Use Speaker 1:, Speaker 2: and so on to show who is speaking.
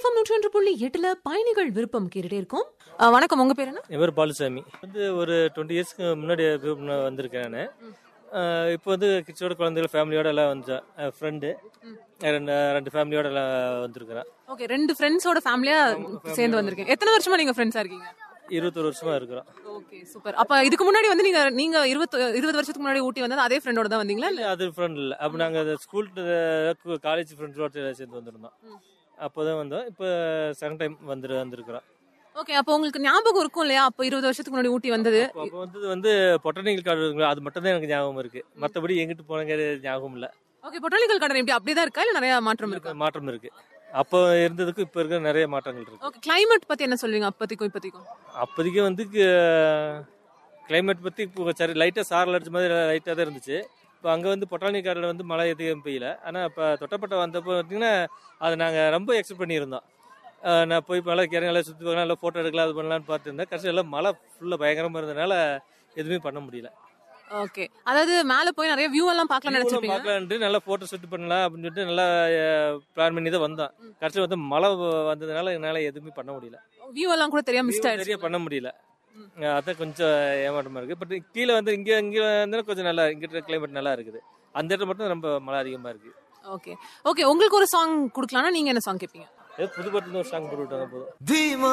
Speaker 1: FM நூற்றி ஒன்று புள்ளி எட்டுல பயணிகள் விருப்பம் கேட்டுட்டே இருக்கோம் அஹ், வணக்கம் உங்க பேர் என்ன
Speaker 2: இவர் பாலுசாமி வந்து ஒரு டுவெண்ட்டி இயர்ஸ்க்கு முன்னாடி நான் வந்திருக்கேன் நான் இப்போ வந்து கிட்ஸோட குழந்தைகள் ஃபேமிலியோட எல்லாம் வந்தேன் ஃப்ரெண்டு ரெண்டு ரெண்டு ஃபேமிலியோட எல்லாம் வந்திருக்கிறேன்
Speaker 1: ஓகே ரெண்டு ஃப்ரெண்ட்ஸோட ஃபேமிலியா சேர்ந்து வந்திருக்கீங்க எத்தனை வருஷமா நீங்க ஃப்ரெண்ட்ஸா இருக்கீங்க
Speaker 2: இருபத்தொரு வருஷமா இருக்கிறோம்
Speaker 1: ஓகே சூப்பர் அப்ப இதுக்கு முன்னாடி வந்து நீங்க நீங்க இருபது இருபது வருஷத்துக்கு முன்னாடி ஊட்டி வந்தது அதே ஃப்ரெண்டோட தான் வந்தீங்களா இல்ல
Speaker 2: இல்லை அது ஃப்ரெண்ட் இல்லை அப்போ நாங்கள் ஸ்கூல் காலேஜ் ஃப்ரெண்ட்ஸோட சேர்ந்து வந்திருந்தோம் அப்போ தான் வந்தோம் இப்போ செகண்ட் டைம் வந்துரு வந்திருக்கிறோம்
Speaker 1: ஓகே அப்போ உங்களுக்கு ஞாபகம் இருக்கும் இல்லையா அப்போ இருபது வருஷத்துக்கு முன்னாடி ஊட்டி வந்தது
Speaker 2: அப்போ வந்து வந்து பொட்டனிக்கல் கார்டு இருக்குங்களா அது மட்டும் தான் எனக்கு ஞாபகம் இருக்கு மற்றபடி எங்கிட்டு போனங்க ஞாபகம் இல்லை
Speaker 1: ஓகே பொட்டானிக்கல் கார்டன் எப்படி அப்படியே தான் இருக்கா இல்ல நிறைய மாற்றம் இருக்கா
Speaker 2: மாற்றம் இருக்கு அப்போ இருந்ததுக்கு இப்போ இருக்க நிறைய மாற்றங்கள் இருக்கு
Speaker 1: ஓகே கிளைமேட் பத்தி என்ன சொல்வீங்க அப்பத்திக்கும் இப்பத்திக்கும்
Speaker 2: அப்போதைக்கு வந்து கிளைமேட் பற்றி இப்போ சரி லைட்டாக சாரல் அடிச்ச மாதிரி லைட்டாக தான் இருந்துச்சு இப்போ அங்கே வந்து பொட்டானிக்காரில் வந்து மழை எதுவும் பெய்யல ஆனால் இப்போ தொட்டப்பட்ட வந்தப்போ பார்த்தீங்கன்னா அதை நாங்கள் ரொம்ப எக்ஸ்பெக்ட் பண்ணியிருந்தோம் அஹ் நான் போய் மழை கிறங்க எல்லாம் சுற்றி பார்க்கலாம் எல்லாம் ஃபோட்டோ எடுக்கலாம் அது பண்ணலாம்னு பார்த்துருந்தேன் கடைசி எல்லாம் மழை ஃபுல்லாக பயங்கரமாக இருந்ததுனால எதுவுமே பண்ண முடியல
Speaker 1: ஓகே அதாவது மேல போய் நிறைய வியூ எல்லாம் பார்க்கலாம் நினைச்சிருப்பீங்க
Speaker 2: பார்க்கலான்ட்டு நல்லா ஃபோட்டோ ஷூட் பண்ணலாம் அப்படின்னு சொல்லிட்டு நல்லா பிளான் பண்ணி தான் வந்தோம் கடைசியில் வந்து மழை வந்ததுனால என்னால் எதுவுமே பண்ண முடியல
Speaker 1: வியூ எல்லாம் கூட தெரியாம மிஸ்ட் ஆயிடுச்சு
Speaker 2: சரியா பண்ண முடியல அஹ் அதான் கொஞ்சம் ஏமாற்றமா இருக்கு பட் கீழே வந்து இங்க இங்க வந்து கொஞ்சம் நல்லா இங்கிட்ட கிளைமேட் நல்லா இருக்குது அந்த இடத்துல மட்டும் ரொம்ப மழை அதிகமா இருக்கு
Speaker 1: ஓகே ஓகே உங்களுக்கு ஒரு சாங் கொடுக்கலாம்னா நீங்க என்ன சாங் கேட்பீங்க
Speaker 2: ஏதோ புதுப்பட்டு ஒரு சாங் போட்டு விட்டாங்க போதும்
Speaker 3: धीमा